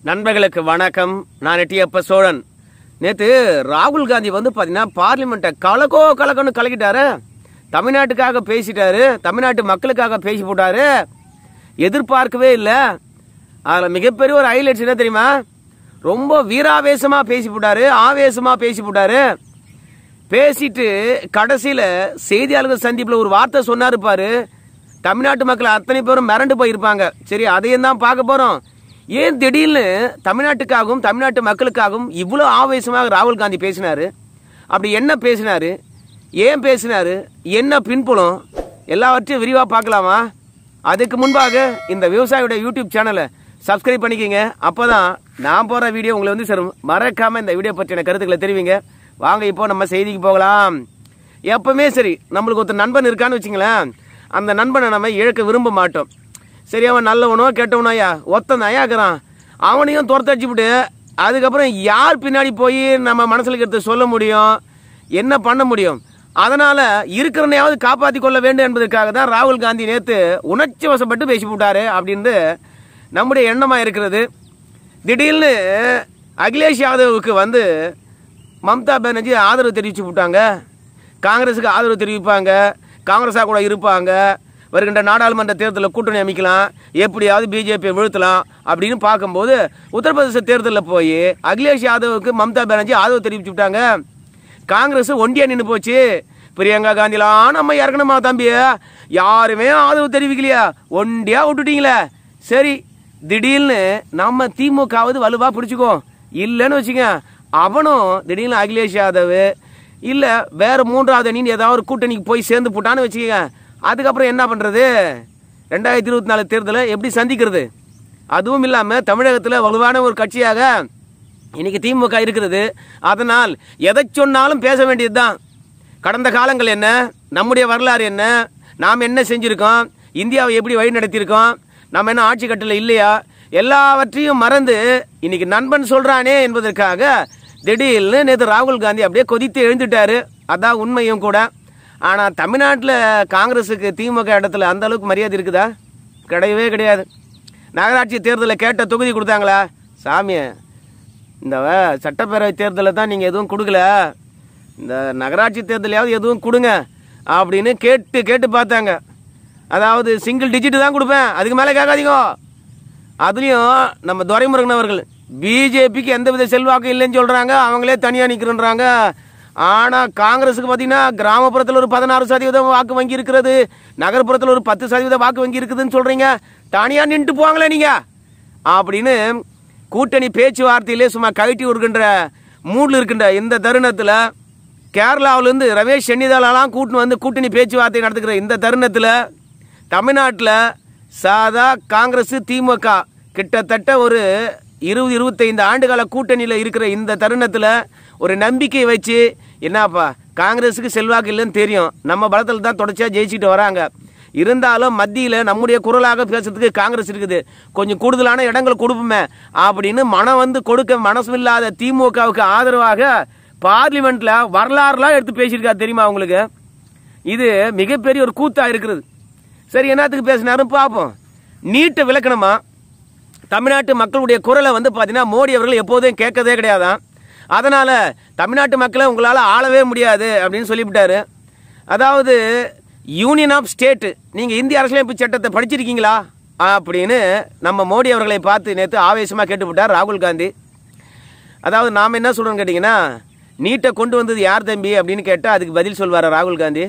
நண்பர்களுக்கு வணக்கம் நான் எட்டியப்ப சோழன் நேத்து ராகுல் காந்தி வந்து பாத்தீங்கன்னா பார்லிமெண்ட்டை கலக்கோ கலக்கன்னு கலக்கிட்டாரு தமிழ்நாட்டுக்காக பேசிட்டாரு தமிழ்நாட்டு மக்களுக்காக பேசி போட்டாரு எதிர்பார்க்கவே இல்லை அதுல மிகப்பெரிய ஒரு ஹைலைட்ஸ் என்ன தெரியுமா ரொம்ப வீராவேசமா பேசி போட்டாரு ஆவேசமா பேசி போட்டாரு பேசிட்டு கடைசியில செய்தியாளர்கள் சந்திப்புல ஒரு வார்த்தை சொன்னாரு பாரு தமிழ்நாட்டு மக்கள் அத்தனை பேரும் மிரண்டு போயிருப்பாங்க சரி அதையும் தான் பார்க்க போறோம் ஏன் திடீர்னு தமிழ்நாட்டுக்காகவும் தமிழ்நாட்டு மக்களுக்காகவும் இவ்வளோ ஆவேசமாக ராகுல் காந்தி பேசினாரு அப்படி என்ன பேசினாரு ஏன் பேசினாரு என்ன பின்புலம் எல்லாவற்றையும் விரிவாக பார்க்கலாமா அதுக்கு முன்பாக இந்த விவசாயியோட யூடியூப் சேனலை சப்ஸ்கிரைப் பண்ணிக்கங்க அப்பதான் நான் போற வீடியோ உங்களை வந்து சேரும் மறக்காம இந்த வீடியோ பற்றின கருத்துக்களை தெரிவிங்க வாங்க இப்போ நம்ம செய்திக்கு போகலாம் எப்பவுமே சரி நம்மளுக்கு ஒருத்தர் நண்பன் இருக்கான்னு வச்சுங்களேன் அந்த நண்பனை நம்ம இழக்க விரும்ப மாட்டோம் சரி அவன் நல்லவனோ கெட்டவனோயா ஒத்தன் ஐயாக்குறான் அவனையும் துரத்தடிச்சுவிட்டு அதுக்கப்புறம் யார் பின்னாடி போய் நம்ம மனசுல இருக்கிறத சொல்ல முடியும் என்ன பண்ண முடியும் அதனால இருக்கிறனையாவது காப்பாத்தி கொள்ள வேண்டும் என்பதற்காக தான் ராகுல் காந்தி நேத்து உணர்ச்சி வசப்பட்டு பேசி விட்டாரு அப்படின்னு நம்முடைய எண்ணமா இருக்கிறது திடீர்னு அகிலேஷ் யாதவுக்கு வந்து மம்தா பானர்ஜி ஆதரவு தெரிவிச்சு விட்டாங்க காங்கிரஸுக்கு ஆதரவு தெரிவிப்பாங்க காங்கிரஸாக கூட இருப்பாங்க வருகின்ற நாடாளுமன்ற தேர்தலில் கூட்டணி அமைக்கலாம் எப்படியாவது பிஜேபியை வீழ்த்தலாம் அப்படின்னு பார்க்கும்போது உத்தரப்பிரதேச தேர்தலில் போய் அகிலேஷ் யாதவுக்கு மம்தா பானர்ஜி ஆதரவு தெரிவிச்சு விட்டாங்க காங்கிரஸ் ஒண்டியா நின்று போச்சு பிரியங்கா காந்திலாம் நம்ம இறக்கணுமா தம்பி யாருமே ஆதரவு தெரிவிக்கலையா ஒண்டியா விட்டுட்டீங்களே சரி திடீர்னு நம்ம திமுகவது வலுவா பிடிச்சுக்கோ இல்லைன்னு வச்சுங்க அவனும் திடீர்னு அகிலேஷ் யாதவ் இல்ல வேற மூன்றாவது அணின்னு ஏதாவது ஒரு கூட்டணிக்கு போய் சேர்ந்து போட்டான்னு வச்சுக்கோங்க அதுக்கப்புறம் என்ன பண்றது ரெண்டாயிரத்தி இருபத்தி நாலு தேர்தலை எப்படி சந்திக்கிறது அதுவும் இல்லாம தமிழகத்துல வலுவான ஒரு கட்சியாக இன்னைக்கு திமுக இருக்கிறது அதனால் எதை சொன்னாலும் பேச வேண்டியதுதான் கடந்த காலங்கள் என்ன நம்முடைய வரலாறு என்ன நாம் என்ன செஞ்சிருக்கோம் இந்தியாவை எப்படி வழி நடத்தியிருக்கோம் நம்ம என்ன ஆட்சி கட்டில் இல்லையா எல்லாவற்றையும் மறந்து இன்னைக்கு நண்பன் சொல்றானே என்பதற்காக திடீர்னு நேற்று ராகுல் காந்தி அப்படியே கொதித்து எழுந்துட்டாரு அதான் உண்மையும் கூட ஆனா தமிழ்நாட்டில் காங்கிரஸுக்கு திமுக இடத்துல அந்த அளவுக்கு மரியாதை இருக்குதா கிடையவே கிடையாது நகராட்சி தேர்தலில் கேட்ட தொகுதி கொடுத்தாங்களா சாமியை இந்த சட்டப்பேரவை தேர்தலில் தான் நீங்கள் எதுவும் கொடுக்கல இந்த நகராட்சி தேர்தலையாவது எதுவும் கொடுங்க அப்படின்னு கேட்டு கேட்டு பார்த்தாங்க அதாவது சிங்கிள் டிஜிட் தான் கொடுப்பேன் அதுக்கு மேலே கேட்காதீங்க அதுலேயும் நம்ம துரைமுருகன் அவர்கள் பிஜேபிக்கு எந்தவித செல்வாக்கும் இல்லைன்னு சொல்கிறாங்க அவங்களே தனியாக நிற்கிறன்றாங்க ஆனால் காங்கிரஸுக்கு பார்த்தீங்கன்னா கிராமப்புறத்தில் ஒரு பதினாறு சதவீதம் வாக்கு வங்கி இருக்கிறது நகர்ப்புறத்தில் ஒரு பத்து சதவீதம் வாக்கு வங்கி இருக்குதுன்னு சொல்கிறீங்க தனியாக நின்றுட்டு போவாங்களே நீங்கள் அப்படின்னு கூட்டணி பேச்சுவார்த்தையிலே சும்மா கழட்டி விடுகின்ற மூடில் இருக்கின்ற இந்த தருணத்தில் கேரளாவிலேருந்து ரமேஷ் சென்னிதாலெல்லாம் கூட்டின்னு வந்து கூட்டணி பேச்சுவார்த்தை நடத்துகிற இந்த தருணத்தில் தமிழ்நாட்டில் சாதா காங்கிரஸ் திமுக கிட்டத்தட்ட ஒரு இருபது இருபத்தைந்து ஆண்டுகால கூட்டணியில் இருக்கிற இந்த தருணத்தில் ஒரு நம்பிக்கை வச்சு என்னப்பா காங்கிரஸுக்கு செல்வாக்கு இல்லைன்னு தெரியும் நம்ம பலத்தில் தான் தொடர்ச்சியாக ஜெயிச்சுட்டு வராங்க இருந்தாலும் மத்தியில் நம்முடைய குரலாக பேசுறதுக்கு காங்கிரஸ் இருக்குது கொஞ்சம் கூடுதலான இடங்கள் கொடுப்போமே அப்படின்னு மனம் வந்து கொடுக்க மனசுமில்லாத திமுகவுக்கு ஆதரவாக பார்லிமெண்ட்ல வரலாறுலாம் எடுத்து பேசியிருக்காரு தெரியுமா உங்களுக்கு இது மிகப்பெரிய ஒரு கூத்தா இருக்கிறது சரி என்னத்துக்கு பேசினாரும் பார்ப்போம் நீட்டை விளக்கணுமா தமிழ்நாட்டு மக்களுடைய குரலை வந்து பார்த்தீங்கன்னா மோடி அவர்கள் எப்போதும் கேட்கதே கிடையாதான் அதனால தமிழ்நாட்டு மக்களை உங்களால் ஆளவே முடியாது அப்படின்னு சொல்லிவிட்டாரு அதாவது யூனியன் ஆஃப் ஸ்டேட் நீங்கள் இந்திய அரசியலமைப்பு சட்டத்தை படிச்சிருக்கீங்களா அப்படின்னு நம்ம மோடி அவர்களை பார்த்து நேற்று ஆவேசமாக கேட்டுவிட்டார் ராகுல் காந்தி அதாவது நாம் என்ன சொல்கிறோம்னு கேட்டிங்கன்னா நீட்டை கொண்டு வந்தது யார் தம்பி அப்படின்னு கேட்டால் அதுக்கு பதில் சொல்வார் ராகுல் காந்தி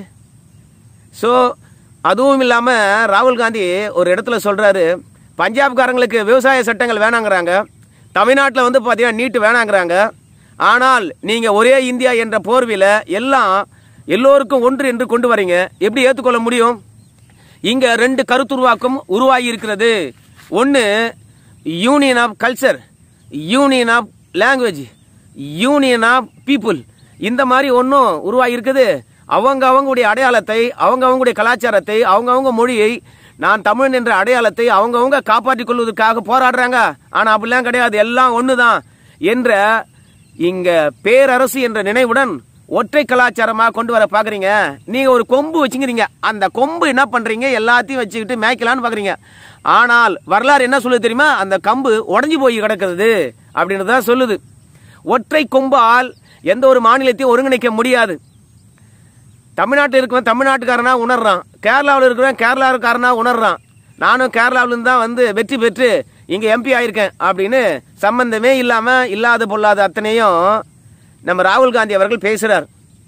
ஸோ அதுவும் இல்லாமல் ராகுல் காந்தி ஒரு இடத்துல சொல்கிறாரு பஞ்சாப்காரங்களுக்கு விவசாய சட்டங்கள் வேணாங்கிறாங்க தமிழ்நாட்டில் வந்து பார்த்தீங்கன்னா நீட்டு வேணாங்கிறாங்க ஆனால் நீங்கள் ஒரே இந்தியா என்ற போர்வையில் எல்லாம் எல்லோருக்கும் ஒன்று என்று கொண்டு வரீங்க எப்படி ஏற்றுக்கொள்ள முடியும் இங்க ரெண்டு கருத்துருவாக்கம் உருவாகி இருக்கிறது ஒன்று union of culture union of language union of people இந்த மாதிரி ஒன்றும் உருவாகி இருக்குது அவங்க அவங்களுடைய அடையாளத்தை அவங்க அவங்களுடைய கலாச்சாரத்தை அவங்க அவங்க மொழியை நான் தமிழன் என்ற அடையாளத்தை அவங்க அவங்க காப்பாற்றிக் கொள்வதற்காக போராடுறாங்க ஆனா அப்படிலாம் கிடையாது எல்லாம் ஒண்ணுதான் என்ற இங்க பேரரசு என்ற நினைவுடன் ஒற்றை கலாச்சாரமா கொண்டு வர பாக்குறீங்க நீங்க ஒரு கொம்பு வச்சுக்கிறீங்க அந்த கொம்பு என்ன பண்றீங்க எல்லாத்தையும் வச்சுக்கிட்டு மேய்க்கலான்னு பாக்குறீங்க ஆனால் வரலாறு என்ன சொல்லுது தெரியுமா அந்த கம்பு உடைஞ்சு போய் கிடக்கிறது அப்படின்னு தான் சொல்லுது ஒற்றை கொம்பால் எந்த ஒரு மாநிலத்தையும் ஒருங்கிணைக்க முடியாது தமிழ்நாட்டில் இருக்கிறவன் தமிழ்நாட்டுக்காரனா உணர்றான் கேரளாவில் இருக்கிறவன் கேரளாக்காரனா உணர்றான் நானும் கேரளாவிலிருந்து தான் வந்து வெற்றி பெற்று இங்கே எம்பி ஆயிருக்கேன் அப்படின்னு சம்பந்தமே இல்லாமல் இல்லாத பொல்லாத அத்தனையும் நம்ம ராகுல் காந்தி அவர்கள் பேசுகிறார்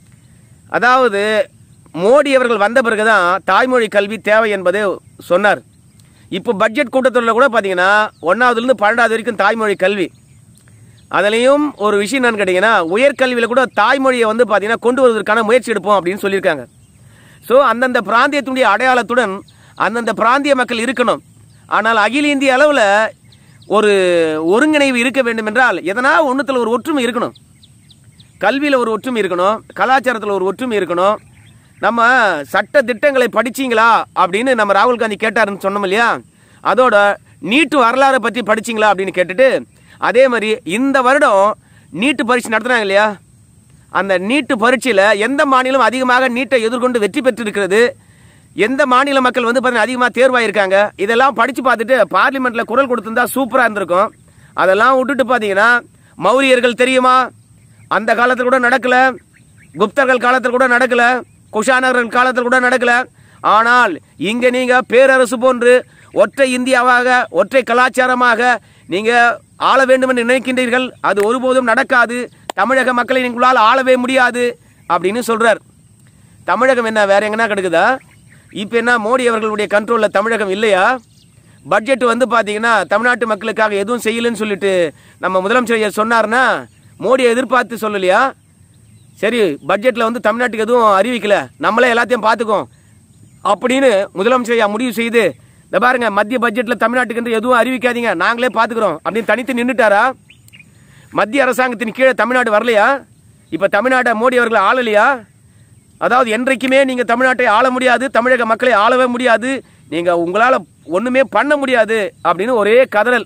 அதாவது மோடி அவர்கள் வந்த பிறகுதான் தாய்மொழி கல்வி தேவை என்பதை சொன்னார் இப்போ பட்ஜெட் கூட்டத்தொடரில் கூட பார்த்தீங்கன்னா ஒன்றாவதுலேருந்து பன்னெண்டாவது வரைக்கும் தாய்மொழி கல்வி அதுலேயும் ஒரு விஷயம் என்னன்னு கேட்டிங்கன்னா உயர்கல்வியில் கூட தாய்மொழியை வந்து பார்த்தீங்கன்னா கொண்டு வருவதற்கான முயற்சி எடுப்போம் அப்படின்னு சொல்லியிருக்காங்க ஸோ அந்தந்த பிராந்தியத்தினுடைய அடையாளத்துடன் அந்தந்த பிராந்திய மக்கள் இருக்கணும் ஆனால் அகில இந்திய அளவில் ஒரு ஒருங்கிணைவு இருக்க வேண்டும் என்றால் எதனா ஒன்றுத்தில் ஒரு ஒற்றுமை இருக்கணும் கல்வியில் ஒரு ஒற்றுமை இருக்கணும் கலாச்சாரத்தில் ஒரு ஒற்றுமை இருக்கணும் நம்ம சட்ட திட்டங்களை படிச்சீங்களா அப்படின்னு நம்ம ராகுல் காந்தி கேட்டாருன்னு சொன்னோம் இல்லையா அதோட நீட்டு வரலாறை பற்றி படிச்சீங்களா அப்படின்னு கேட்டுட்டு அதே மாதிரி இந்த வருடம் நீட்டு பரீட்சை நடத்துனாங்க இல்லையா அந்த நீட்டு பரீட்சையில் எந்த மாநிலம் அதிகமாக நீட்டை எதிர்கொண்டு வெற்றி பெற்றிருக்கிறது எந்த மாநில மக்கள் வந்து பார்த்தீங்கன்னா அதிகமாக தேர்வாயிருக்காங்க இதெல்லாம் படித்து பார்த்துட்டு பார்லிமெண்ட்டில் குரல் கொடுத்திருந்தா சூப்பராக இருந்திருக்கும் அதெல்லாம் விட்டுட்டு பார்த்தீங்கன்னா மௌரியர்கள் தெரியுமா அந்த காலத்தில் கூட நடக்கல குப்தர்கள் காலத்தில் கூட நடக்கல குஷானர்கள் காலத்தில் கூட நடக்கல ஆனால் இங்க நீங்க பேரரசு போன்று ஒற்றை இந்தியாவாக ஒற்றை கலாச்சாரமாக நீங்க ஆள வேண்டும் என்று நினைக்கின்றீர்கள் அது ஒருபோதும் நடக்காது தமிழக மக்களை உங்களால் ஆளவே முடியாது அப்படின்னு சொல்றார் தமிழகம் என்ன வேற எங்கன்னா கிடக்குதா இப்போ என்ன மோடி அவர்களுடைய கண்ட்ரோலில் தமிழகம் இல்லையா பட்ஜெட் வந்து பார்த்தீங்கன்னா தமிழ்நாட்டு மக்களுக்காக எதுவும் செய்யலைன்னு சொல்லிட்டு நம்ம முதலமைச்சர் ஐயா சொன்னார்னா மோடியை எதிர்பார்த்து சொல்லலையா சரி பட்ஜெட்டில் வந்து தமிழ்நாட்டுக்கு எதுவும் அறிவிக்கல நம்மளே எல்லாத்தையும் பார்த்துக்கோம் அப்படின்னு முதலமைச்சர் ஐயா முடிவு செய்து இந்த பாருங்க மத்திய பட்ஜெட்டில் தமிழ்நாட்டுக்கு என்று எதுவும் அறிவிக்காதீங்க நாங்களே பார்த்துக்கிறோம் அப்படின்னு தனித்து நின்றுட்டாரா மத்திய அரசாங்கத்தின் கீழே தமிழ்நாடு வரலையா இப்போ தமிழ்நாட்டை மோடி அவர்கள் ஆளலையா அதாவது என்றைக்குமே நீங்கள் தமிழ்நாட்டை ஆள முடியாது தமிழக மக்களை ஆளவே முடியாது நீங்கள் உங்களால் ஒன்றுமே பண்ண முடியாது அப்படின்னு ஒரே கதறல்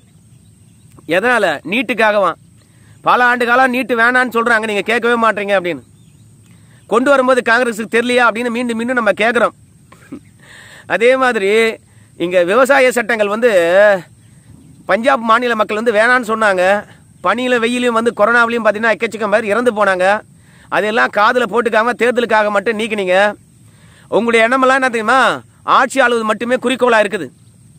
எதனால் நீட்டுக்காகவா பல ஆண்டு காலம் நீட்டு வேணான்னு சொல்கிறாங்க நீங்கள் கேட்கவே மாட்டீங்க அப்படின்னு கொண்டு வரும்போது காங்கிரஸுக்கு தெரியலையா அப்படின்னு மீண்டும் மீண்டும் நம்ம கேட்குறோம் அதே மாதிரி இங்கே விவசாய சட்டங்கள் வந்து பஞ்சாப் மாநில மக்கள் வந்து வேணான்னு சொன்னாங்க பனியில் வெயிலையும் வந்து கொரோனாவிலையும் பார்த்தீங்கன்னா எக்கச்சக்கம் பேர் இறந்து போனாங்க அதெல்லாம் காதில் போட்டுக்காம தேர்தலுக்காக மட்டும் நீக்கினீங்க உங்களுடைய எண்ணமெல்லாம் என்ன தெரியுமா ஆட்சி ஆளுவது மட்டுமே குறிக்கோளாக இருக்குது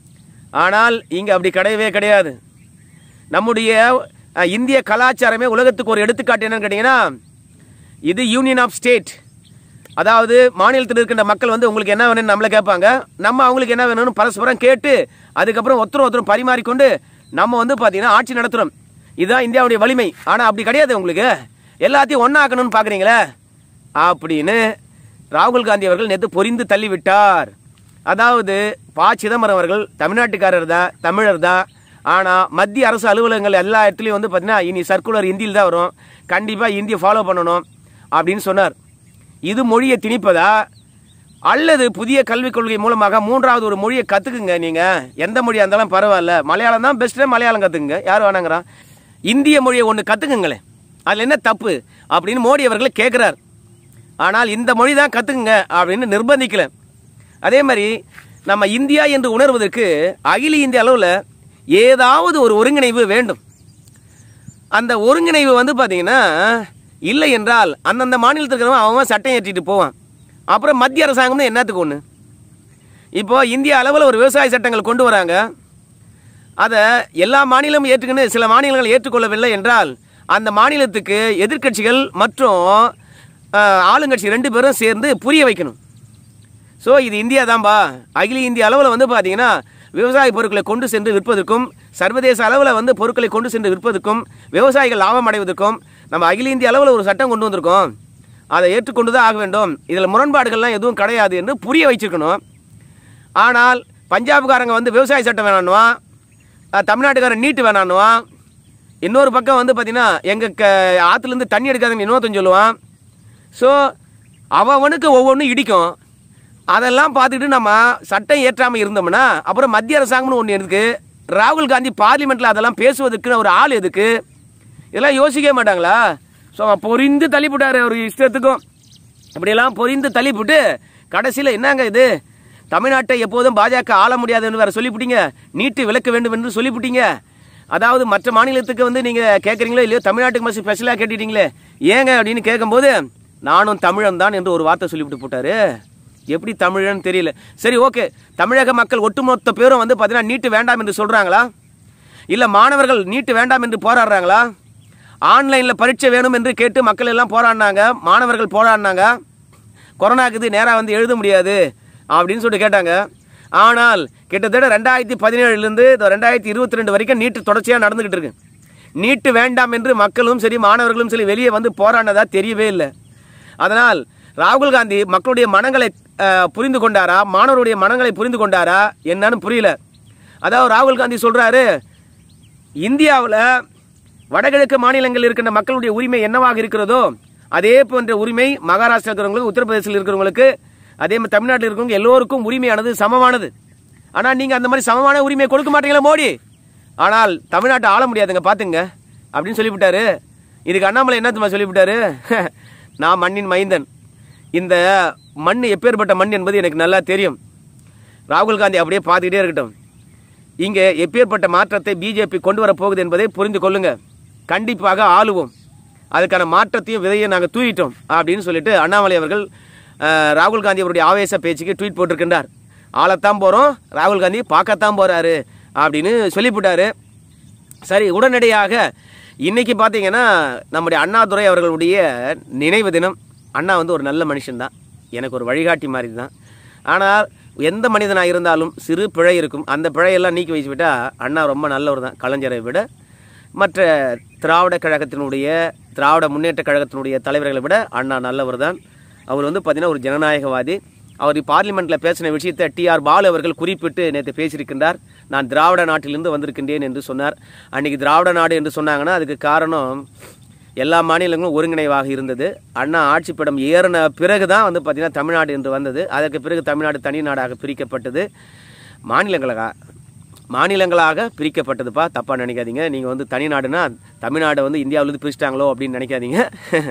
ஆனால் இங்கே அப்படி கிடையவே கிடையாது நம்முடைய அஹ், இந்திய கலாச்சாரமே உலகத்துக்கு ஒரு எடுத்துக்காட்டு என்னன்னு கேட்டிங்கன்னா இது யூனியன் ஆஃப் ஸ்டேட் அதாவது மாநிலத்தில் இருக்கின்ற மக்கள் வந்து உங்களுக்கு என்ன வேணும்னு நம்மளை கேட்பாங்க நம்ம அவங்களுக்கு என்ன வேணும்னு பரஸ்பரம் கேட்டு அதுக்கப்புறம் ஒருத்தர் ஒருத்தரும் பரிமாறிக்கொண்டு நம்ம வந்து பார்த்தீங்கன்னா ஆட்சி நடத்துகிறோம் இதுதான் இந்தியாவுடைய வலிமை ஆனால் அப்படி கிடையாது உங்களுக்கு எல்லாத்தையும் ஒன்றாக்கணும்னு பார்க்குறீங்களே அப்படின்னு ராகுல் காந்தி அவர்கள் நேற்று பொரிந்து தள்ளிவிட்டார் அதாவது ப சிதம்பரம் அவர்கள் தமிழ்நாட்டுக்காரர் தான் தமிழர் தான் ஆனால் மத்திய அரசு அலுவலகங்கள் எல்லா இடத்துலையும் வந்து பார்த்தீங்கன்னா இனி சர்க்குலர் ஹிந்தியில் தான் வரும் கண்டிப்பாக ஹிந்தியை ஃபாலோ பண்ணணும் அப்படின்னு சொன்னார் இது மொழியை திணிப்பதா அல்லது புதிய கல்விக் கொள்கை மூலமாக மூன்றாவது ஒரு மொழியை கற்றுக்குங்க நீங்கள் எந்த மொழியாக இருந்தாலும் பரவாயில்ல மலையாளம் தான் பெஸ்ட்டு மலையாளம் கற்றுக்குங்க யார் வேணாங்கிறான் இந்திய மொழியை ஒன்று கற்றுக்குங்களேன் அதில் என்ன தப்பு அப்படின்னு மோடி அவர்கள் கேட்குறார் ஆனால் இந்த மொழி தான் கற்றுக்குங்க அப்படின்னு நிர்பந்திக்கல அதே மாதிரி நம்ம இந்தியா என்று உணர்வதற்கு அகில இந்திய அளவில் ஏதாவது ஒரு ஒருங்கிணைவு வேண்டும் அந்த ஒருங்கிணைவு வந்து பார்த்தீங்கன்னா இல்லை என்றால் அந்தந்த மாநிலத்தில் இருக்கிறவன் அவன் சட்டம் ஏற்றிட்டு போவான் அப்புறம் மத்திய அரசாங்கம்னு என்னத்துக்கு ஒன்று இப்போ இந்திய அளவில் ஒரு விவசாய சட்டங்கள் கொண்டு வராங்க அதை எல்லா மாநிலமும் ஏற்றுக்கணும் சில மாநிலங்கள் ஏற்றுக்கொள்ளவில்லை என்றால் அந்த மாநிலத்துக்கு எதிர்க்கட்சிகள் மற்றும் ஆஹ், ஆளுங்கட்சி ரெண்டு பேரும் சேர்ந்து புரிய வைக்கணும் ஸோ இது இந்தியா தான்பா அகில இந்திய அளவில் வந்து பார்த்தீங்கன்னா விவசாய பொருட்களை கொண்டு சென்று விற்பதற்கும் சர்வதேச அளவில் வந்து பொருட்களை கொண்டு சென்று விற்பதற்கும் விவசாயிகள் லாபம் அடைவதற்கும் நம்ம அகில இந்திய அளவில் ஒரு சட்டம் கொண்டு வந்திருக்கோம் அதை ஏற்றுக்கொண்டு தான் ஆக வேண்டும் இதில் முரண்பாடுகள்லாம் எதுவும் கிடையாது என்று புரிய வச்சிருக்கணும் ஆனால் பஞ்சாப்காரங்க வந்து விவசாய சட்டம் வேணான்னுவான் அஹ், தமிழ்நாட்டுக்காரன் நீட்டு வேணான்னுவான் இன்னொரு பக்கம் வந்து பார்த்தீங்கன்னா எங்கள் க ஆற்றுலேருந்து தண்ணி எடுக்காதுன்னு இன்னொருத்தன் சொல்லுவான் ஸோ அவனுக்கு ஒவ்வொன்றும் இடிக்கும் அதெல்லாம் பார்த்துட்டு நம்ம சட்டம் ஏற்றாமல் இருந்தோம்னா அப்புறம் மத்திய அரசாங்கம்னு ஒன்று இருக்கு ராகுல் காந்தி பார்லிமெண்ட்டில் அதெல்லாம் பேசுவதற்கு ஒரு ஆள் எதுக்கு இதெல்லாம் யோசிக்கவே மாட்டாங்களா ஸோ பொரிந்து தள்ளிவிட்டார் ஒரு இஷ்டத்துக்கும் இப்படியெல்லாம் பொரிந்து தள்ளிவிட்டு கடைசியில் என்னங்க இது தமிழ்நாட்டை எப்போதும் பாஜக ஆள முடியாது என்று வேற சொல்லிவிட்டீங்க நீட்டு விலக்க வேண்டும் என்று சொல்லிவிட்டீங்க அதாவது மற்ற மாநிலத்துக்கு வந்து நீங்க கேட்குறீங்களோ இல்லையோ தமிழ்நாட்டுக்கு மட்டும் ஸ்பெஷலாக கேட்டுட்டீங்களே ஏங்க அப்படின்னு கேட்கும்போது நானும் தமிழன் தான் என்று ஒரு வார்த்தை சொல்லிவிட்டு போட்டாரு எப்படி தமிழன் தெரியல சரி ஓகே தமிழக மக்கள் ஒட்டுமொத்த பேரும் வந்து பார்த்தீங்கன்னா நீட்டு வேண்டாம் என்று சொல்றாங்களா இல்ல மாணவர்கள் நீட்டு வேண்டாம் என்று போராடுறாங்களா ஆன்லைன்ல பரீட்சை வேணும் என்று கேட்டு மக்கள் எல்லாம் போராடினாங்க மாணவர்கள் போராடினாங்க கொரோனாக்கு நேராக வந்து எழுத முடியாது அப்படின்னு சொல்லிட்டு கேட்டாங்க ஆனால் கிட்டத்தட்ட ரெண்டாயிரத்தி பதினேழுலேருந்து ரெண்டாயிரத்தி இருபத்தி ரெண்டு வரைக்கும் நீட்டு தொடர்ச்சியாக நடந்துகிட்டு இருக்கு நீட்டு வேண்டாம் என்று மக்களும் சரி மாணவர்களும் சரி வெளியே வந்து போராடினதா தெரியவே இல்லை அதனால் ராகுல் காந்தி மக்களுடைய மனங்களை அஹ், புரிந்து கொண்டாரா மாணவருடைய மனங்களை புரிந்து கொண்டாரா என்னன்னு புரியல அதாவது ராகுல் காந்தி சொல்றாரு இந்தியாவில் வடகிழக்கு மாநிலங்களில் இருக்கின்ற மக்களுடைய உரிமை என்னவாக இருக்கிறதோ அதே போன்ற உரிமை மகாராஷ்டிரா இருக்கிறவங்களுக்கு உத்தரப்பிரதேசத்தில் இருக்கிறவங்களுக்கு அதே மாதிரி தமிழ்நாட்டில் இருக்கிறவங்க எல்லோருக்கும் உரிமையானது சமமானது ஆனால் நீங்கள் அந்த மாதிரி சமமான உரிமையை கொடுக்க மாட்டீங்களா மோடி ஆனால் தமிழ்நாட்டை ஆள முடியாதுங்க பார்த்துங்க அப்படின்னு சொல்லிவிட்டாரு இதுக்கு அண்ணாமலை என்ன தெரியுமா சொல்லிவிட்டாரு நான் மண்ணின் மைந்தன் இந்த மண் எப்பேற்பட்ட மண் என்பது எனக்கு நல்லா தெரியும் ராகுல் காந்தி அப்படியே பார்த்துக்கிட்டே இருக்கட்டும் இங்கே எப்பேற்பட்ட மாற்றத்தை பிஜேபி கொண்டு வர போகுது என்பதை புரிந்து கொள்ளுங்க கண்டிப்பாக ஆளுவோம் அதுக்கான மாற்றத்தையும் விதையை நாங்கள் தூயிட்டோம் அப்படின்னு சொல்லிட்டு அண்ணாமலை அவர்கள் அஹ், ராகுல் காந்தி அவருடைய ஆவேச பேச்சுக்கு ட்வீட் போட்டிருக்கின்றார் ஆளத்தான் போகிறோம் ராகுல் காந்தி பார்க்கத்தான் போறாரு அப்படின்னு சொல்லிவிட்டாரு சரி உடனடியாக இன்னைக்கு பார்த்தீங்கன்னா நம்முடைய அண்ணாதுரை அவர்களுடைய நினைவு தினம் அண்ணா வந்து ஒரு நல்ல மனுஷன்தான் எனக்கு ஒரு வழிகாட்டி மாதிரி தான் ஆனால் எந்த மனிதனாக இருந்தாலும் சிறு பிழை இருக்கும் அந்த பிழையெல்லாம் நீக்கி வச்சு விட்டா அண்ணா ரொம்ப நல்லவர் தான் கலைஞரை விட மற்ற திராவிட கழகத்தினுடைய திராவிட முன்னேற்ற கழகத்தினுடைய தலைவர்களை விட அண்ணா நல்லவர் தான் அவர் வந்து பார்த்தீங்கன்னா ஒரு ஜனநாயகவாதி அவர் பார்லிமெண்ட்டில் பேசின விஷயத்தை டிஆர் பாலு அவர்கள் குறிப்பிட்டு நேற்று பேசியிருக்கின்றார் நான் திராவிட நாட்டிலிருந்து வந்திருக்கின்றேன் என்று சொன்னார் அன்னைக்கு திராவிட நாடு என்று சொன்னாங்கன்னா அதுக்கு காரணம் எல்லா மாநிலங்களும் ஒருங்கிணைவாக இருந்தது அண்ணா ஆட்சிப்படம் ஏறின பிறகு தான் வந்து பார்த்திங்கன்னா தமிழ்நாடு என்று வந்தது அதற்கு பிறகு தமிழ்நாடு தனி நாடாக பிரிக்கப்பட்டது மாநிலங்களாக மாநிலங்களாக பிரிக்கப்பட்டதுப்பா தப்பாக நினைக்காதீங்க நீங்கள் வந்து தனி நாடுனா தமிழ்நாடு வந்து இந்தியாவிலேருந்து பிரிச்சிட்டாங்களோ அப்படின்னு நினைக்காதீங்க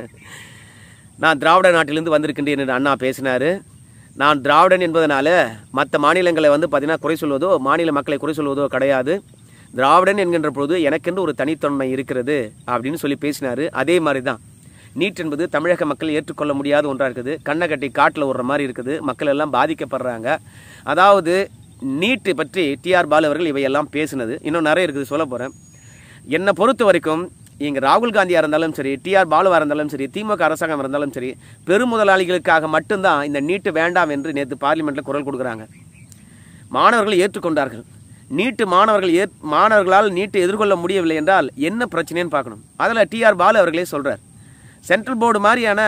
நான் திராவிட நாட்டிலிருந்து வந்திருக்கின்றேன் என்று அண்ணா பேசினார் நான் திராவிடன் என்பதனால மற்ற மாநிலங்களை வந்து பார்த்தீங்கன்னா குறை சொல்வதோ மாநில மக்களை குறை சொல்வதோ கிடையாது திராவிடன் என்கின்ற பொழுது எனக்கென்று ஒரு தனித்தன்மை இருக்கிறது அப்படின்னு சொல்லி பேசினார் அதே மாதிரி தான் நீட் என்பது தமிழக மக்கள் ஏற்றுக்கொள்ள முடியாத ஒன்றாக இருக்குது கண்ணை கட்டி காட்டில் விடுற மாதிரி இருக்குது மக்கள் எல்லாம் பாதிக்கப்படுறாங்க அதாவது நீட்டு பற்றி டிஆர் பாலு அவர்கள் இவையெல்லாம் பேசினது இன்னும் நிறைய இருக்குது சொல்ல போகிறேன் என்னை பொறுத்த வரைக்கும் இங்கே ராகுல் காந்தியாக இருந்தாலும் சரி டிஆர் பாலுவாக இருந்தாலும் சரி திமுக அரசாங்கம் இருந்தாலும் சரி பெருமுதலாளிகளுக்காக மட்டும்தான் இந்த நீட்டு வேண்டாம் என்று நேற்று பார்லிமெண்ட்டில் குரல் கொடுக்குறாங்க மாணவர்கள் ஏற்றுக்கொண்டார்கள் நீட்டு மாணவர்கள் ஏற் மாணவர்களால் நீட்டு எதிர்கொள்ள முடியவில்லை என்றால் என்ன பிரச்சனைன்னு பார்க்கணும் அதில் டிஆர் பாலு அவர்களே சொல்கிறார் சென்ட்ரல் போர்டு மாதிரியான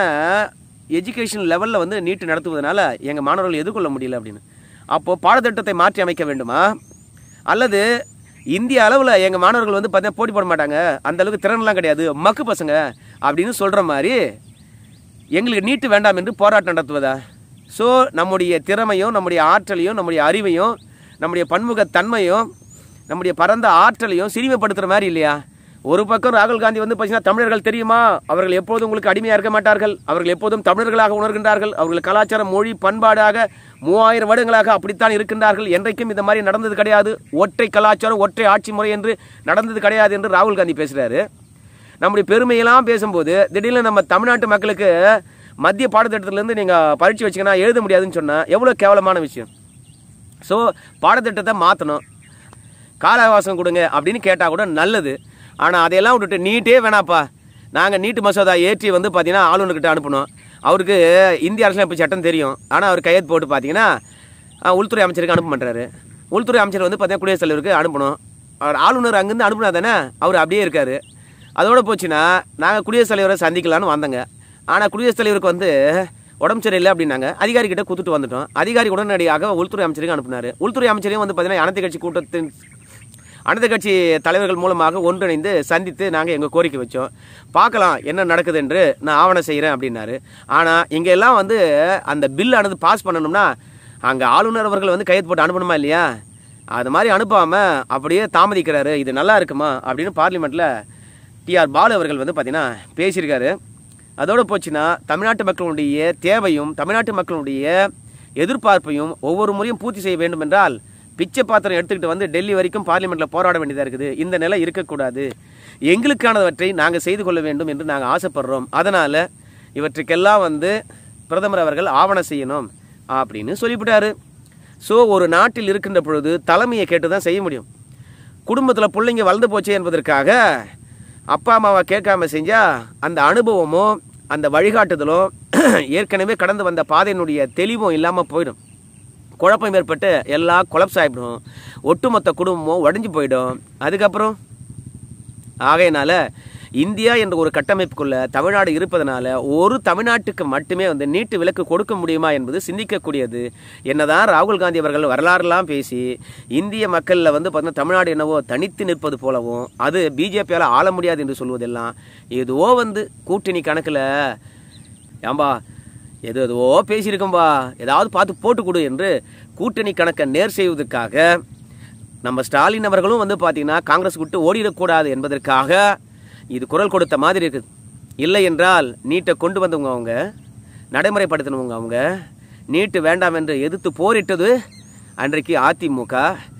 எஜுகேஷன் லெவலில் வந்து நீட்டு நடத்துவதனால எங்கள் மாணவர்கள் எதிர்கொள்ள முடியல அப்படின்னு அப்போது பாடத்திட்டத்தை மாற்றி அமைக்க வேண்டுமா அல்லது இந்திய அளவில் எங்கள் மாணவர்கள் வந்து பார்த்தீங்கன்னா போட்டி போட மாட்டாங்க அந்த அளவுக்கு திறன்லாம் கிடையாது மக்கு பசங்க அப்படின்னு சொல்கிற மாதிரி எங்களுக்கு நீட்டு வேண்டாம் என்று போராட்டம் நடத்துவதா ஸோ நம்முடைய திறமையும் நம்முடைய ஆற்றலையும் நம்முடைய அறிவையும் நம்முடைய பன்முகத்தன்மையும் நம்முடைய பரந்த ஆற்றலையும் சிறுமைப்படுத்துகிற மாதிரி இல்லையா ஒரு பக்கம் ராகுல் காந்தி வந்து பார்த்தீங்கன்னா தமிழர்கள் தெரியுமா அவர்கள் எப்போதும் உங்களுக்கு அடிமையாக இருக்க மாட்டார்கள் அவர்கள் எப்போதும் தமிழர்களாக உணர்கின்றார்கள் அவர்கள் கலாச்சாரம் மொழி பண்பாடாக மூவாயிரம் வருடங்களாக அப்படித்தான் இருக்கின்றார்கள் என்றைக்கும் இந்த மாதிரி நடந்தது கிடையாது ஒற்றை கலாச்சாரம் ஒற்றை ஆட்சி முறை என்று நடந்தது கிடையாது என்று ராகுல் காந்தி பேசுகிறாரு நம்முடைய பெருமையெல்லாம் பேசும்போது திடீர்னு நம்ம தமிழ்நாட்டு மக்களுக்கு மத்திய பாடத்திட்டத்திலேருந்து நீங்கள் பரீட்சை வச்சிங்கன்னா எழுத முடியாதுன்னு சொன்னால் எவ்வளோ கேவலமான விஷயம் ஸோ பாடத்திட்டத்தை மாற்றணும் கால அவகாசம் கொடுங்க அப்படின்னு கேட்டால் கூட நல்லது ஆனால் அதையெல்லாம் விட்டுட்டு நீட்டே வேணாப்பா நாங்கள் நீட்டு மசோதா ஏற்றி வந்து பார்த்தீங்கன்னா ஆளுநர்கிட்ட அனுப்பணும் அவருக்கு இந்திய அரசியலமைப்பு சட்டம் தெரியும் ஆனால் அவர் கையெழுத்து போட்டு பார்த்தீங்கன்னா அஹ், உள்துறை அமைச்சருக்கு அனுப்ப மாட்டாரு உள்துறை அமைச்சர் வந்து பார்த்தீங்கன்னா குடியரசுத் தலைவருக்கு அனுப்பணும் அவர் ஆளுநர் அங்கேருந்து அனுப்புனா தானே அவர் அப்படியே இருக்காரு அதோட போச்சுன்னா நாங்கள் குடியரசுத் தலைவரை சந்திக்கலான்னு வந்தோங்க ஆனால் குடியரசுத் தலைவருக்கு வந்து உடம்பு சரியில்லை அப்படின்னாங்க அதிகாரி கிட்ட கொடுத்துட்டு வந்துட்டோம் அதிகாரி உடனடியாக உள்துறை அமைச்சருக்கு அனுப்புனாரு உள்துறை அமைச்சரையும் வந்து பார்த்தீங்கன்னா அனைத்து கட்சி கூட்டத்தின் அனைத்து கட்சி தலைவர்கள் மூலமாக ஒன்றிணைந்து சந்தித்து நாங்கள் எங்கள் கோரிக்கை வச்சோம் பார்க்கலாம் என்ன நடக்குது என்று நான் ஆவணம் செய்கிறேன் அப்படின்னாரு ஆனால் இங்கே எல்லாம் வந்து அந்த பில் ஆனது பாஸ் பண்ணணும்னா அங்கே ஆளுநர் அவர்கள் வந்து கையெழுத்து போட்டு அனுப்பணுமா இல்லையா அது மாதிரி அனுப்பாமல் அப்படியே தாமதிக்கிறாரு இது நல்லா இருக்குமா அப்படின்னு பார்லிமெண்ட்டில் டிஆர் பாலு அவர்கள் வந்து பார்த்தீங்கன்னா பேசியிருக்காரு அதோடு போச்சுன்னா தமிழ்நாட்டு மக்களுடைய தேவையும் தமிழ்நாட்டு மக்களுடைய எதிர்பார்ப்பையும் ஒவ்வொரு முறையும் பூர்த்தி செய்ய வேண்டும் என்றால் பிச்சை பாத்திரம் எடுத்துக்கிட்டு வந்து டெல்லி வரைக்கும் பார்லிமெண்ட்ல போராட வேண்டியதா இருக்குது இந்த நிலை இருக்கக்கூடாது எங்களுக்கானவற்றை நாங்கள் செய்து கொள்ள வேண்டும் என்று நாங்கள் ஆசைப்படுறோம் அதனால இவற்றுக்கெல்லாம் வந்து பிரதமர் அவர்கள் ஆவணம் செய்யணும் அப்படின்னு சொல்லிவிட்டாரு ஸோ ஒரு நாட்டில் இருக்கின்ற பொழுது தலைமையை கேட்டு தான் செய்ய முடியும் குடும்பத்தில் பிள்ளைங்க வளர்ந்து போச்சே என்பதற்காக அப்பா அம்மாவை கேட்காம செஞ்சா அந்த அனுபவமோ அந்த வழிகாட்டுதலோ ஏற்கனவே கடந்து வந்த பாதையினுடைய தெளிவும் இல்லாமல் போயிடும் குழப்பம் ஏற்பட்டு எல்லாம் கொலப்ஸ் ஆகிடும் ஒட்டுமொத்த குடும்பமும் உடஞ்சி போயிடும் அதுக்கப்புறம் ஆகையினால இந்தியா என்ற ஒரு கட்டமைப்புக்குள்ள தமிழ்நாடு இருப்பதனால ஒரு தமிழ்நாட்டுக்கு மட்டுமே வந்து நீட்டு விலக்கு கொடுக்க முடியுமா என்பது சிந்திக்கக்கூடியது என்னதான் ராகுல் காந்தி அவர்கள் வரலாறுலாம் பேசி இந்திய மக்களில் வந்து பார்த்தீங்கன்னா தமிழ்நாடு என்னவோ தனித்து நிற்பது போலவும் அது பிஜேபியால் ஆள முடியாது என்று சொல்வதெல்லாம் ஏதோ வந்து கூட்டணி கணக்கில் ஏம்பா எது எதுவோ பேசியிருக்கோம்பா ஏதாவது பார்த்து போட்டு கொடு என்று கூட்டணி கணக்கை நேர் செய்வதற்காக நம்ம ஸ்டாலின் அவர்களும் வந்து பார்த்தீங்கன்னா காங்கிரஸ் விட்டு ஓடிடக்கூடாது என்பதற்காக இது குரல் கொடுத்த மாதிரி இருக்குது இல்லை என்றால் நீட்டை கொண்டு வந்தவங்க அவங்க நடைமுறைப்படுத்தினவங்க அவங்க நீட்டு வேண்டாம் என்று எதிர்த்து போரிட்டது அன்றைக்கு அதிமுக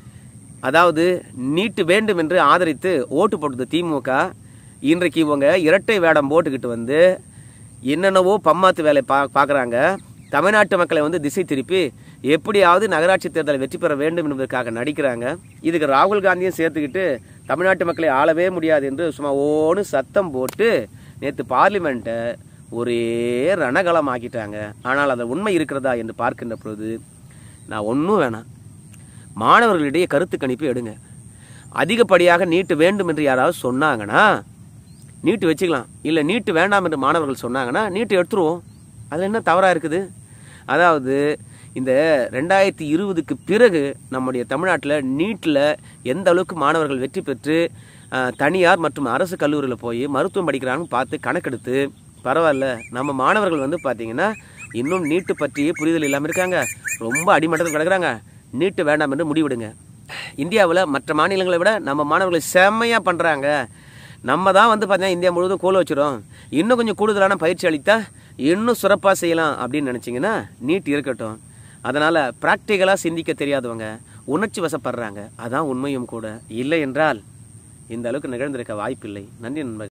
அதாவது நீட்டு வேண்டும் என்று ஆதரித்து ஓட்டு போட்டது திமுக இன்றைக்கு இவங்க இரட்டை வேடம் போட்டுக்கிட்டு வந்து என்னென்னவோ பம்மாத்து வேலை பா பார்க்குறாங்க தமிழ்நாட்டு மக்களை வந்து திசை திருப்பி எப்படியாவது நகராட்சி தேர்தலை வெற்றி பெற வேண்டும் என்பதற்காக நடிக்கிறாங்க இதுக்கு ராகுல் காந்தியும் சேர்த்துக்கிட்டு தமிழ்நாட்டு மக்களை ஆளவே முடியாது என்று சும்மா ஓன்னு சத்தம் போட்டு நேற்று பார்லிமெண்ட்டை ஒரே ரணகலம் ஆக்கிட்டாங்க ஆனால் அது உண்மை இருக்கிறதா என்று பார்க்கின்ற பொழுது நான் ஒன்றும் வேணாம் மாணவர்களிடையே கருத்து கணிப்பு எடுங்க அதிகப்படியாக நீட்டு வேண்டும் என்று யாராவது சொன்னாங்கன்னா நீட்டு வச்சுக்கலாம் இல்லை நீட்டு வேண்டாம் என்று மாணவர்கள் சொன்னாங்கன்னா நீட்டு எடுத்துருவோம் அதில் என்ன தவறாக இருக்குது அதாவது இந்த ரெண்டாயிரத்தி இருபதுக்கு பிறகு நம்முடைய தமிழ்நாட்டில் நீட்டில் எந்த அளவுக்கு மாணவர்கள் வெற்றி பெற்று அஹ், தனியார் மற்றும் அரசு கல்லூரியில் போய் மருத்துவம் படிக்கிறாங்கன்னு பார்த்து கணக்கெடுத்து பரவாயில்ல நம்ம மாணவர்கள் வந்து பார்த்தீங்கன்னா இன்னும் நீட்டு பற்றி புரிதல் இல்லாமல் இருக்காங்க ரொம்ப அடிமட்டத்தில் கிடக்குறாங்க நீட்டு வேண்டாம் என்று முடிவிடுங்க இந்தியாவில் மற்ற மாநிலங்களை விட நம்ம மாணவர்கள் செம்மையாக பண்ணுறாங்க நம்ம தான் வந்து பார்த்தீங்கன்னா இந்தியா முழுவதும் கோல வச்சிரும் இன்னும் கொஞ்சம் கூடுதலான பயிற்சி அளித்தா இன்னும் சிறப்பாக செய்யலாம் அப்படின்னு நினச்சிங்கன்னா நீட் இருக்கட்டும் அதனால் ப்ராக்டிக்கலாக சிந்திக்க தெரியாதவங்க உணர்ச்சி வசப்படுறாங்க அதான் உண்மையும் கூட இல்லை என்றால் இந்த அளவுக்கு நிகழ்ந்திருக்க வாய்ப்பில்லை நன்றி நண்பர்கள்